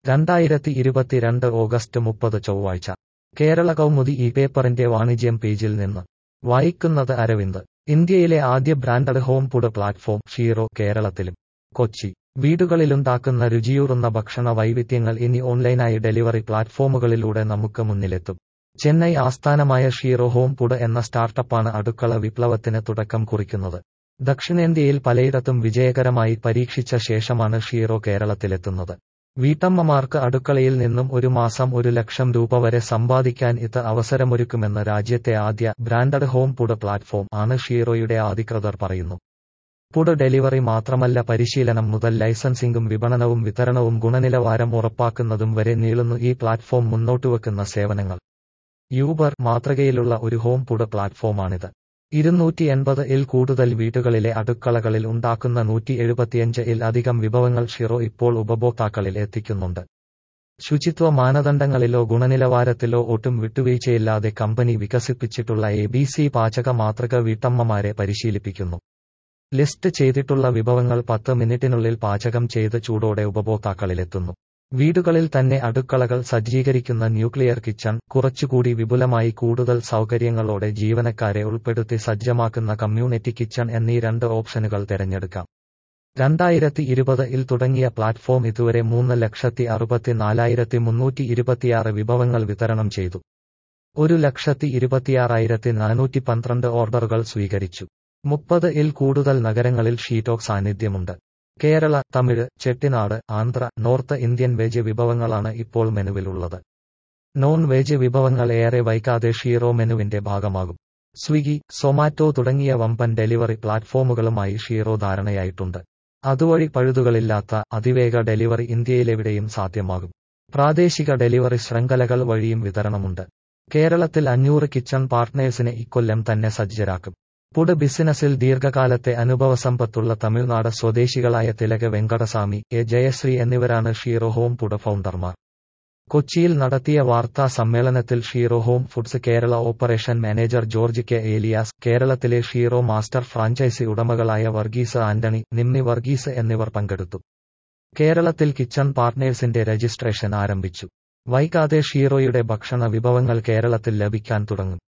രണ്ടായിരത്തി ഇരുപത്തിരണ്ട് ഓഗസ്റ്റ് മുപ്പത് ചൊവ്വാഴ്ച കേരള കൗമുദി ഈ പേപ്പറിന്റെ വാണിജ്യം പേജിൽ നിന്ന് വായിക്കുന്നത് അരവിന്ദ് ഇന്ത്യയിലെ ആദ്യ branded home food platform Shero കേരളത്തിലും കൊച്ചി വീടുകളിലുണ്ടാക്കുന്ന രുചിയൂറുന്ന ഭക്ഷണ വൈവിധ്യങ്ങൾ ഇനി ഓൺലൈനായി ഡെലിവറി പ്ലാറ്റ്ഫോമുകളിലൂടെ നമുക്ക് മുന്നിലെത്തും ചെന്നൈ ആസ്ഥാനമായ ഷീറോ ഹോം ഫുഡ് എന്ന സ്റ്റാർട്ടപ്പാണ് അടുക്കള വിപ്ലവത്തിന് തുടക്കം കുറിക്കുന്നത് ദക്ഷിണേന്ത്യയിൽ പലയിടത്തും വിജയകരമായി പരീക്ഷിച്ച ശേഷമാണ് ഷീറോ കേരളത്തിലെത്തുന്നത് വീട്ടമ്മമാർക്ക് അടുക്കളയിൽ നിന്നും ഒരു മാസം ഒരു ലക്ഷം രൂപ വരെ സമ്പാദിക്കാൻ ഇത് അവസരമൊരുക്കുമെന്ന് രാജ്യത്തെ ആദ്യ ബ്രാൻഡഡ് ഹോം ഫുഡ് പ്ലാറ്റ്ഫോം ആണ് ഷീറോയുടെ അധികൃതർ പറയുന്നു ഫുഡ് ഡെലിവറി മാത്രമല്ല പരിശീലനം മുതൽ ലൈസൻസിംഗും വിപണനവും വിതരണവും ഗുണനിലവാരം ഉറപ്പാക്കുന്നതും വരെ നീളുന്നു ഈ പ്ലാറ്റ്ഫോം മുന്നോട്ടുവെക്കുന്ന സേവനങ്ങൾ യൂബർ മാതൃകയിലുള്ള ഒരു ഹോം ഫുഡ് പ്ലാറ്റ്ഫോമാണിത് ഇരുന്നൂറ്റി എൺപത് ഇൽ കൂടുതൽ വീടുകളിലെ അടുക്കളകളിൽ ഉണ്ടാക്കുന്ന നൂറ്റി എഴുപത്തിയഞ്ച് ഇൽ അധികം വിഭവങ്ങൾ ഷിറോ ഇപ്പോൾ ഉപഭോക്താക്കളിൽ എത്തിക്കുന്നുണ്ട് ശുചിത്വ മാനദണ്ഡങ്ങളിലോ ഗുണനിലവാരത്തിലോ ഒട്ടും വിട്ടുവീഴ്ചയില്ലാതെ കമ്പനി വികസിപ്പിച്ചിട്ടുള്ള എ ബി സി പാചക മാതൃക വീട്ടമ്മമാരെ പരിശീലിപ്പിക്കുന്നു ലിസ്റ്റ് ചെയ്തിട്ടുള്ള വിഭവങ്ങൾ പത്ത് മിനിറ്റിനുള്ളിൽ പാചകം ചെയ്ത് ചൂടോടെ ഉപഭോക്താക്കളിലെത്തുന്നു വീടുകളിൽ തന്നെ അടുക്കളകൾ സജ്ജീകരിക്കുന്ന ന്യൂക്ലിയർ കിച്ചൺ കുറച്ചുകൂടി വിപുലമായി കൂടുതൽ സൗകര്യങ്ങളോടെ ജീവനക്കാരെ ഉൾപ്പെടുത്തി സജ്ജമാക്കുന്ന കമ്മ്യൂണിറ്റി കിച്ചൺ എന്നീ രണ്ട് ഓപ്ഷനുകൾ തിരഞ്ഞെടുക്കാം രണ്ടായിരത്തി ഇരുപത് ഇൽ തുടങ്ങിയ പ്ലാറ്റ്ഫോം ഇതുവരെ മൂന്ന് ലക്ഷത്തി അറുപത്തിനാലായിരത്തി മുന്നൂറ്റി ഇരുപത്തിയാറ് വിഭവങ്ങൾ വിതരണം ചെയ്തു ഒരു ലക്ഷത്തി ഇരുപത്തിയാറായിരത്തി നാനൂറ്റി പന്ത്രണ്ട് ഓർഡറുകൾ സ്വീകരിച്ചു മുപ്പത് ഇൽ കൂടുതൽ നഗരങ്ങളിൽ ഷീറ്റോക് സാന്നിധ്യമുണ്ട് Kerala Tamil Chettinad Andhra north Indian veg വിഭവങ്ങളാണ് ഇപ്പോൾ മെനുവിലുള്ളത് നോൺ വെജ് വിഭവങ്ങൾ ഏറെ വൈകാതെ ഷീറോ മെനുവിന്റെ ഭാഗമാകും സ്വിഗി സൊമാറ്റോ തുടങ്ങിയ വമ്പൻ ഡെലിവറി പ്ലാറ്റ്ഫോമുകളുമായി ഷീറോ ധാരണയായിട്ടുണ്ട് അതുവഴി പഴുതുകളില്ലാത്ത അതിവേഗ ഡെലിവറി ഇന്ത്യയിലെവിടെയും സാധ്യമാകും പ്രാദേശിക ഡെലിവറി ശൃംഖലകൾ വഴിയും വിതരണമുണ്ട് കേരളത്തിൽ അഞ്ഞൂറ് കിച്ചൺ പാർട്ട്നേഴ്സിനെ ഇക്കൊല്ലം തന്നെ സജ്ജരാക്കും ഫുഡ് ബിസിനസിൽ ദീർഘകാലത്തെ അനുഭവസമ്പത്തുള്ള തമിഴ്നാട് സ്വദേശികളായ തിലക് വെങ്കടസ്വാമി എ ജയശ്രീ എന്നിവരാണ് ഷീറോ ഹോം ഫുഡ് ഫൗണ്ടർമാർ കൊച്ചിയിൽ നടത്തിയ വാർത്താ സമ്മേളനത്തിൽ Shero home foods Kerala operation manager George K Elias കേരളത്തിലെ ഷീറോ മാസ്റ്റർ ഫ്രാഞ്ചൈസി ഉടമകളായ വർഗീസ് ആന്റണി നിമ്മി വർഗീസ് എന്നിവർ പങ്കെടുത്തു കേരളത്തിൽ കിച്ചൺ പാർട്ട്നേഴ്സിന്റെ രജിസ്ട്രേഷൻ ആരംഭിച്ചു വൈകാതെ ഷീറോയുടെ ഭക്ഷണ വിഭവങ്ങൾ കേരളത്തിൽ ലഭിക്കാൻ തുടങ്ങും